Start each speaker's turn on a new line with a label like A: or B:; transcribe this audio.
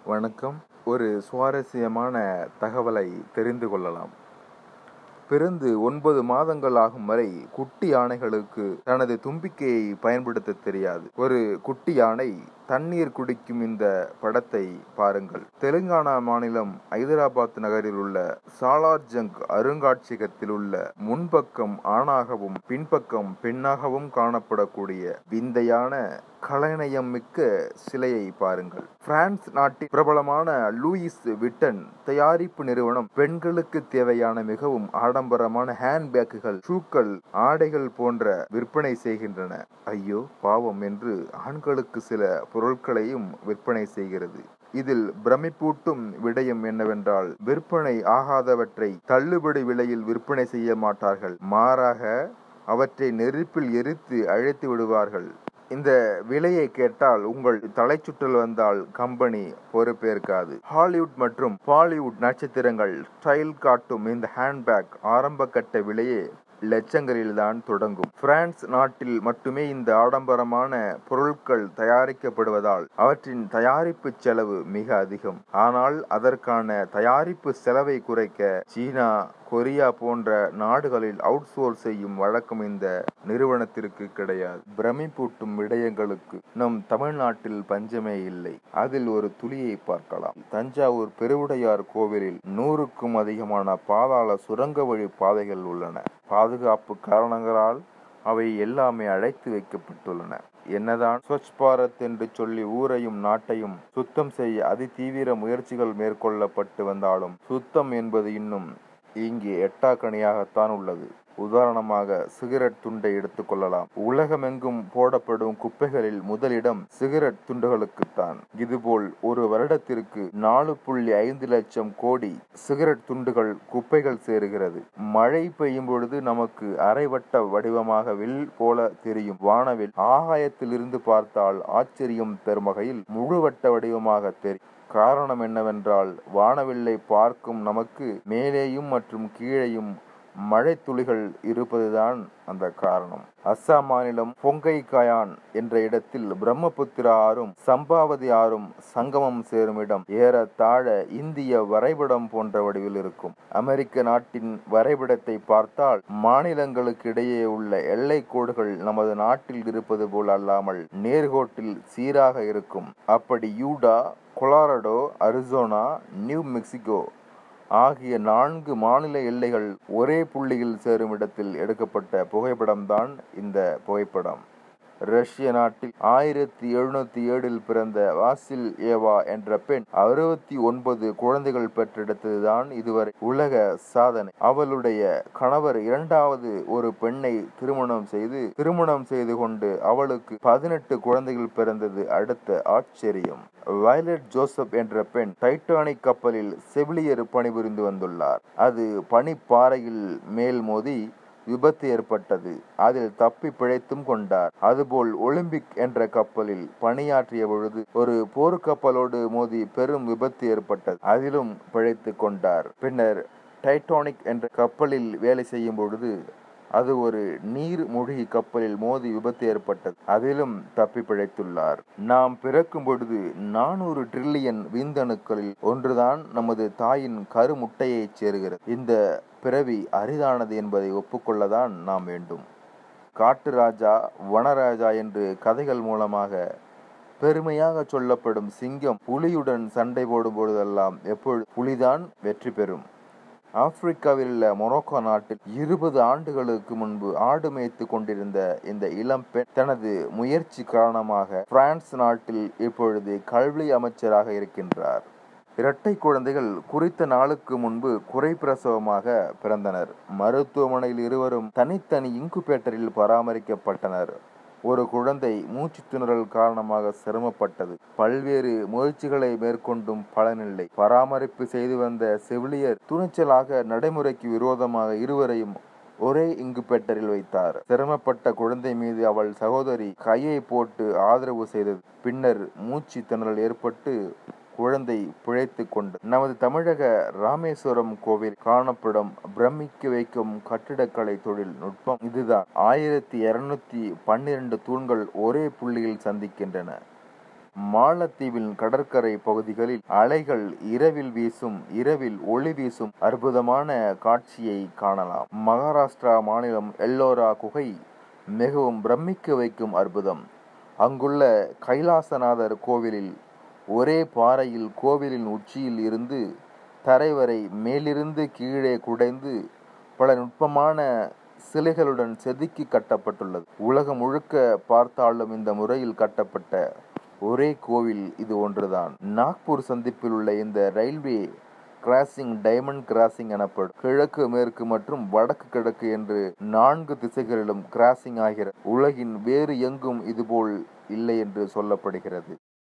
A: வணக்கம் ஒரு சுவாரஸ்யமான தகவலை தெரிந்து கொள்ளலாம் பிறந்து ஒன்பது மாதங்கள் ஆகும் வரை குட்டி யானைகளுக்கு தனது தும்பிக்கையை பயன்படுத்த தெரியாது ஒரு குட்டி யானை தண்ணீர் குடிக்கும் இந்த படத்தை பாருங்கள் தெலுங்கானா மாநிலம் ஐதராபாத் நகரில் உள்ள சாலார்ஜங் அருங்காட்சியகத்தில் உள்ள முன்பக்கம் ஆணாகவும் பின்பக்கம் பெண்ணாகவும் காணப்படக்கூடிய விந்தையான கலைநயம் மிக்க சிலையை பாருங்கள் பிரான்ஸ் நாட்டின் பிரபலமான லூயிஸ் விட்டன் தயாரிப்பு நிறுவனம் பெண்களுக்கு தேவையான மிகவும் ஆடம்பரமான ஹேண்ட்பேக்குகள் ஷூக்கள் ஆடைகள் போன்ற விற்பனை செய்கின்றன ஐயோ பாவம் என்று ஆண்களுக்கு சில பொருட்களையும் விற்பனை செய்கிறது இதில் பிரமிப்பூட்டும் விடயம் என்னவென்றால் விற்பனை ஆகாதவற்றை தள்ளுபடி விலையில் விற்பனை செய்ய மாட்டார்கள் மாறாக அவற்றை நெருப்பில் எரித்து அழைத்து விடுவார்கள் இந்த விலையை கேட்டால் உங்கள் தலைச்சுற்றல் வந்தால் கம்பெனி பொறுப்பேற்காது ஹாலிவுட் மற்றும் பாலிவுட் நட்சத்திரங்கள் ஸ்டைல் காட்டும் இந்த ஹேண்ட்பேக் ஆரம்ப கட்ட விலையே லட்சங்களில் தான் தொடங்கும் பிரான்ஸ் நாட்டில் மட்டுமே இந்த ஆடம்பரமான பொருட்கள் தயாரிக்கப்படுவதால் அவற்றின் தயாரிப்பு செலவு மிக அதிகம் ஆனால் அதற்கான தயாரிப்பு செலவை குறைக்க சீனா கொரியா போன்ற நாடுகளில் அவுட் சோர்ஸ் செய்யும் வழக்கம் இந்த நிறுவனத்திற்கு கிடையாது பிரமிப்பூட்டும் விடயங்களுக்கு நம் தமிழ்நாட்டில் பஞ்சமே இல்லை அதில் ஒரு துளியை பார்க்கலாம் தஞ்சாவூர் பெருவுடையார் கோவிலில் நூறுக்கும் அதிகமான பாதாள சுரங்க வழி பாதைகள் உள்ளன பாதுகாப்பு காரணங்களால் அவை எல்லாமே அழைத்து வைக்கப்பட்டுள்ளன என்னதான் ஸ்வச் பாரத் என்று சொல்லி ஊரையும் நாட்டையும் சுத்தம் செய்ய அதிதீவிர முயற்சிகள் மேற்கொள்ளப்பட்டு வந்தாலும் சுத்தம் என்பது இன்னும் இங்கே எட்டாக்கணியாகத்தான் உள்ளது உதாரணமாக சிகரெட் துண்டை எடுத்துக்கொள்ளலாம் உலகமெங்கும் போடப்படும் குப்பைகளில் முதலிடம் சிகரெட் துண்டுகளுக்குத்தான் இதுபோல் ஒரு வருடத்திற்கு நாலு புள்ளி ஐந்து லட்சம் கோடி சிகரெட் துண்டுகள் குப்பைகள் சேருகிறது மழை பெய்யும் பொழுது நமக்கு அரைவட்ட வடிவமாக வில் போல தெரியும் வானவில் ஆகாயத்தில் இருந்து பார்த்தால் ஆச்சரியம் தரும் வகையில் முழுவட்ட வடிவமாக தெரியும் காரணம் என்னவென்றால் வானவில்லை பார்க்கும் நமக்கு மேலேயும் மற்றும் கீழேயும் மழை துளிகள் இருப்பதுதான் அந்த காரணம் அஸ்ஸாம் மாநிலம் பொங்கை கயான் என்ற இடத்தில் பிரம்மபுத்திரா ஆறும் சம்பாவதி ஆறும் சங்கமம் சேரும் இடம் ஏறத்தாழ இந்திய வரைபடம் போன்ற வடிவில் இருக்கும் அமெரிக்க நாட்டின் வரைபடத்தை பார்த்தால் மாநிலங்களுக்கு இடையே உள்ள எல்லை கோடுகள் நமது நாட்டில் இருப்பது போல் அல்லாமல் நேர்கோட்டில் சீராக இருக்கும் அப்படி Utah Colorado Arizona New Mexico ஆகிய நான்கு மாநில எல்லைகள் ஒரே புள்ளியில் சேரும் இடத்தில் எடுக்கப்பட்ட புகைப்படம்தான் இந்த புகைப்படம் ரஷ்ய நாட்டில் ஆயிரத்தி எழுநூத்தி ஏழில் பிறந்த வாசில் ஏவா என்ற பெண் அறுபத்தி ஒன்பது குழந்தைகள் பெற்றெடுத்ததுதான் இதுவரை உலக சாதனை அவளுடைய கணவர் இரண்டாவது ஒரு பெண்ணை திருமணம் செய்து திருமணம் செய்து கொண்டு அவளுக்கு பதினெட்டு குழந்தைகள் பிறந்தது அடுத்த ஆச்சரியம் வயலட் ஜோசப் என்ற பெண் டைட்டானிக் கப்பலில் செவிலியர் பணிபுரிந்து வந்துள்ளார் அது பனிப்பாறையில் மேல் மோதி விபத்து ஏற்பட்டது அதில் தப்பி பிழைத்தும் கொண்டார் அதுபோல் ஒலிம்பிக் என்ற கப்பலில் பணியாற்றிய பொழுது ஒரு போர்க்கப்பலோடு மோதி பெரும் விபத்து ஏற்பட்டது அதிலும் பிழைத்து கொண்டார் பின்னர் டைட்டானிக் என்ற கப்பலில் வேலை செய்யும் பொழுது அது ஒரு நீர் மூழ்கி கப்பலில் மோதி விபத்து ஏற்பட்டது அதிலும் தப்பி பிழைத்துள்ளார் நாம் பிறக்கும் பொழுது நானூறு ட்ரில்லியன் விந்தணுக்களில் ஒன்றுதான் நமது தாயின் கருமுட்டையைச் சேருகிறது இந்த பிறவி அரிதானது என்பதை ஒப்புக்கொள்ளதான் நாம் வேண்டும் காட்டு ராஜா வனராஜா என்று கதைகள் மூலமாக பெருமையாக சொல்லப்படும் சிங்கம் புலியுடன் சண்டை போடும் பொழுதெல்லாம் எப்பொழுது புலிதான் வெற்றி பெறும் ஆப்பிரிக்காவில் உள்ள மொரோக்கோ நாட்டில் இருபது ஆண்டுகளுக்கு முன்பு ஆடு மேய்த்து கொண்டிருந்த இந்த இளம் பெண் தனது முயற்சி காரணமாக பிரான்ஸ் நாட்டில் இப்பொழுது கல்வி அமைச்சராக இருக்கின்றார் இரட்டை குழந்தைகள் குறித்த நாளுக்கு முன்பு குறை பிரசவமாக பிறந்தனர் மருத்துவமனையில் இருவரும் தனித்தனி இன்குபேட்டரில் பராமரிக்கப்பட்டனர் ஒரு குழந்தை மூச்சு திணறல் காரணமாக சிரமப்பட்டது பல்வேறு முயற்சிகளை மேற்கொண்டும் பலனில்லை பராமரிப்பு செய்து வந்த செவிலியர் துணிச்சலாக நடைமுறைக்கு விரோதமாக இருவரையும் ஒரே இங்குபேட்டரில் வைத்தார் சிரமப்பட்ட குழந்தை மீது அவள் சகோதரி கையை போட்டு ஆதரவு செய்தது பின்னர் மூச்சு திணறல் ஏற்பட்டு குழந்தை பிழைத்து கொண்டு நமது தமிழக ராமேஸ்வரம் கோவில் காணப்படும் பிரமிக்க வைக்கும் கட்டிடக்கலை தொழில் நுட்பம் இதுதான் ஆயிரத்தி இருநூத்தி பன்னிரண்டு தூண்கள் ஒரே புள்ளியில் சந்திக்கின்றன மாலத்தீவின் கடற்கரை பகுதிகளில் அலைகள் இரவில் வீசும் இரவில் ஒளி வீசும் அற்புதமான காட்சியை காணலாம் மகாராஷ்டிரா மாநிலம் எல்லோரா குகை மிகவும் பிரமிக்க வைக்கும் அற்புதம் அங்குள்ள கைலாசநாதர் கோவிலில் ஒரே பாறையில் கோவிலின் உச்சியில் இருந்து தரை வரை மேலிருந்து கீழே குடைந்து பல நுட்பமான சிலைகளுடன் செதுக்கி கட்டப்பட்டுள்ளது உலகம் முழுக்க பார்த்தாலும் இந்த முறையில் கட்டப்பட்ட ஒரே கோவில் இது ஒன்றுதான் நாக்பூர் சந்திப்பில் உள்ள இந்த ரயில்வே கிராசிங் டைமண்ட் கிராசிங் எனப்படும் கிழக்கு மேற்கு மற்றும் வடக்கு கிழக்கு என்று நான்கு திசைகளிலும் கிராசிங் ஆகிறது உலகின் வேறு எங்கும் இதுபோல் இல்லை என்று சொல்லப்படுகிறது